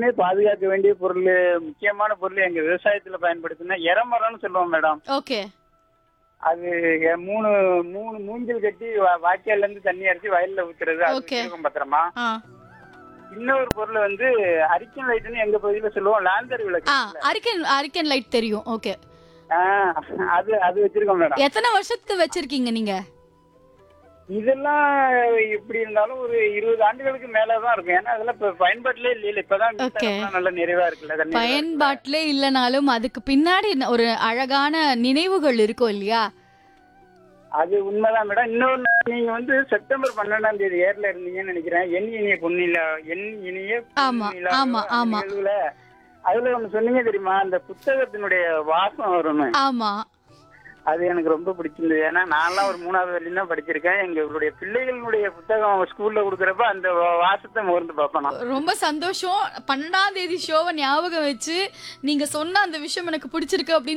எப்பயுமே பாதுகாக்க வேண்டிய பொருள் முக்கியமான பொருள் எங்க விவசாயத்துல பயன்படுத்தினா எரமரம்னு சொல்லுவோம் மேடம் ஓகே அது எ- மூணு மூணு மூங்கில் கட்டி வா- வாய்க்கால்ல இருந்து தண்ணி அரைச்சி வயல்ல ஊத்துறது அது Okay. வச்சிருக்கோம் பத்திரமா ஆ இன்னொரு பொருள் வந்து அரிக்கன் லைட்னு எங்க பகுதியில சொல்லுவோம் லாந்தர் விளக்கு ஆ அரிக்கன் அரிக்கன் லைட் தெரியும் ஓகே ஆ, அது அது வச்சிருக்கோம் மேடம் எத்தனை வருஷத்துக்கு வச்சிருக்கீங்க நீங்க இதெல்லாம் இப்படி இருந்தாலும் ஒரு இருபது ஆண்டுகளுக்கு மேலதான் இருக்கும் ஏன்னா அதெல்லாம் இப்ப பயன்பாட்டிலே இல்ல இப்பதான் Okay. மின்சாரம்லாம் நல்ல நிறைவா இருக்குல்ல தண்ணி நிறைவா இருக்குல்ல. பயன்பாட்டிலே இல்லைனாலும் அதுக்கு பின்னாடி ஒரு அழகான நினைவுகள் இருக்கும் இல்லையா அது உண்மைதான் மேடம் இன்னொன்னு நீங்க வந்து செப்டம்பர் பன்னெண்டாம் தேதி ஏர்ல இருந்தீங்கன்னு நினைக்கிறேன் என் இனிய பொன்னிலா என் இனிய ஆமா, பொன்னிலா ஆமா, அந்த ஆமா. நிகழ்வுல அதுல ஒண்ணு சொன்னீங்க தெரியுமா அந்த புத்தகத்தினுடைய வாசம் வரும்னு ஆமா அது எனக்கு ரொம்ப பிடிச்சிருந்தது ஏன்னா நான்லாம் ஒரு மூணாவது வரையும் தான் படிச்சிருக்கேன் எங்களுடைய பிள்ளைகளுடைய புத்தகம் ஸ்கூல்ல கொடுக்குறப்ப அந்த வா- வாசத்தை முகர்ந்து பார்ப்பேன் நான். ரொம்ப சந்தோஷம் பன்னெண்டாம் தேதி ஷோவை ஞாபகம் வச்சு நீங்க சொன்ன அந்த விஷயம் எனக்கு பிடிச்சிருக்கு அப்படின்னு